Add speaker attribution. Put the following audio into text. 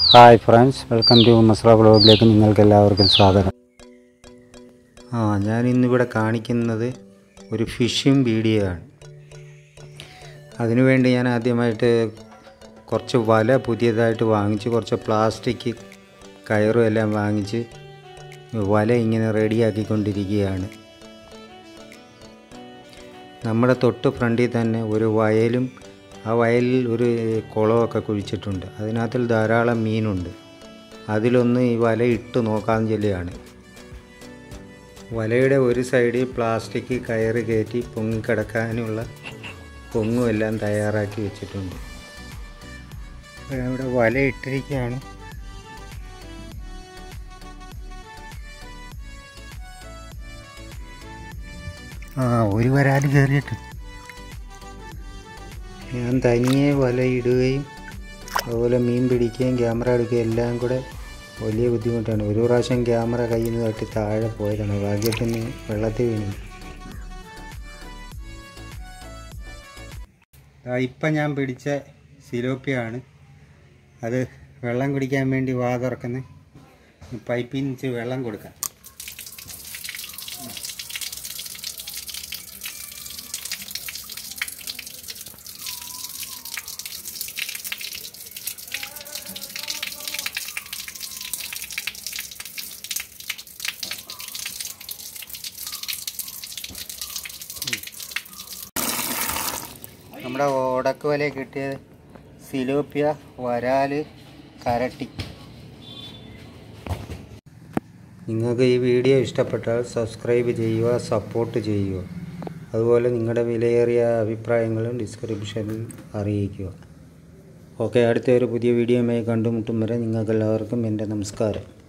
Speaker 1: hi friends welcome to മസ്ര ബ്ലോഗിലേക്ക് നിങ്ങൾക്ക് എല്ലാവർക്കും സ്വാഗതം ആ ഞാൻ ഇന്നിവിടെ കാണിക്കുന്നത് ഒരു ഫിഷിംഗ് വീഡിയോ ആണ് അതിനുവേണ്ടി ഞാൻ ആദ്യമായിട്ട് കുറച്ച് വല പുതിയതായിട്ട് വാങ്ങിച്ച് കുറച്ച് പ്ലാസ്റ്റിക് കയറും എല്ലാം വാങ്ങിച്ച് വല ഇങ്ങനെ റെഡിയാക്കിക്കൊണ്ടിരിക്കുകയാണ് നമ്മുടെ തൊട്ട് ഫ്രണ്ടിൽ തന്നെ ഒരു വയലും ആ വയലിൽ ഒരു കുളമൊക്കെ കുഴിച്ചിട്ടുണ്ട് അതിനകത്തിൽ ധാരാളം മീനുണ്ട് അതിലൊന്ന് ഈ വല ഇട്ട് നോക്കാൻ ചെല്ലുകയാണ് വലയുടെ ഒരു സൈഡിൽ പ്ലാസ്റ്റിക് കയറ് കയറ്റി പൊങ്ങിക്കിടക്കാനുള്ള പൊങ്ങും എല്ലാം തയ്യാറാക്കി വെച്ചിട്ടുണ്ട് അപ്പോൾ ഇവിടെ വല ഇട്ടിരിക്കുകയാണ് ആ ഒരു വരാൽ കയറിയിട്ട് ഞാൻ തനിയെ വലയിടുകയും അതുപോലെ മീൻ പിടിക്കുകയും ക്യാമറ എടുക്കുകയും എല്ലാം കൂടെ വലിയ ബുദ്ധിമുട്ടാണ് ഒരു പ്രാവശ്യം ക്യാമറ കയ്യിൽ നിന്ന് തട്ടി താഴെ പോയതാണ് ഭാഗ്യത്തിന് വെള്ളത്തിൽ വീണു ഇപ്പം ഞാൻ പിടിച്ച സിലോപ്പിയാണ് അത് വെള്ളം കുടിക്കാൻ വേണ്ടി വാ തുറക്കുന്നത് പൈപ്പിൽ നിന്ന് വെള്ളം കൊടുക്കാം നമ്മുടെ ഓടക്ക് വല കിട്ടിയത് സിലോപ്പിയ വരാല് കരട്ടി നിങ്ങൾക്ക് ഈ വീഡിയോ ഇഷ്ടപ്പെട്ടാൽ സബ്സ്ക്രൈബ് ചെയ്യുക സപ്പോർട്ട് ചെയ്യുക അതുപോലെ നിങ്ങളുടെ വിലയേറിയ അഭിപ്രായങ്ങളും ഡിസ്ക്രിപ്ഷനിൽ അറിയിക്കുക ഓക്കെ അടുത്ത ഒരു പുതിയ വീഡിയോയുമായി കണ്ടുമുട്ടും വരെ നിങ്ങൾക്കെല്ലാവർക്കും എൻ്റെ നമസ്കാരം